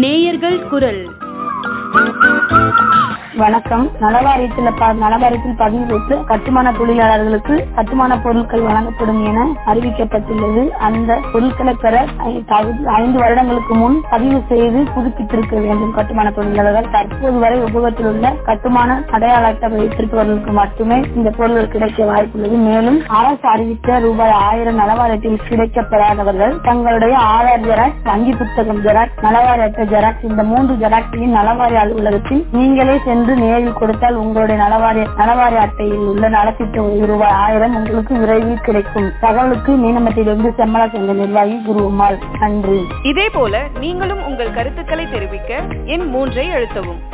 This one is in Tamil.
நேயர்கள் குரல் வணக்கம் நலவாரியத்தில் ப- நலவாரியத்தில் பதிவு வைத்து கட்டுமான தொழிலாளர்களுக்கு கட்டுமான பொருட்கள் வழங்கப்படும் என அறிவிக்கப்பட்டுள்ளது அந்த பொருட்களை பெற ஐ- தகுதி- ஐந்து வருடங்களுக்கு முன் பதிவு செய்து புதுப்பித்திருக்க வேண்டும் கட்டுமான தொழிலாளர்கள் தற்போது வரை உபயோகத்தில் உள்ள கட்டுமான அடையாள அட்டை வைத்திருப்பவர்களுக்கு மட்டுமே இந்த பொருட்கள் கிடைக்க வாய்ப்புள்ளது மேலும் அரசு அறிவித்த ரூபாய் ஆயிரம் நலவாரியத்தில் கிடைக்கப்பெறாதவர்கள் தங்களுடைய ஆதார் ஜெராக்ஸ் வங்கி புத்தகம் ஜெராக்ஸ் நலவாரி அட்டை ஜெராக்ஸ் இந்த மூன்று ஜெராக்ஸையும் நலவாரி அலுவலகத்தில் நீங்களே சென்று நேரில் கொடுத்தால் உங்களுடைய நலவாரிய நலவாரி அட்டையில் உள்ள நலத்திட்ட உதவி ரூபாய் ஆயிரம் உங்களுக்கு விரைவில் கிடைக்கும் தகவலுக்கு மீனமத்திலிருந்து செம்மலா சங்க நிர்வாகி குருமால் நன்றி இதே போல நீங்களும் உங்கள் கருத்துக்களை தெரிவிக்க எண் மூன்றை அழுத்தவும்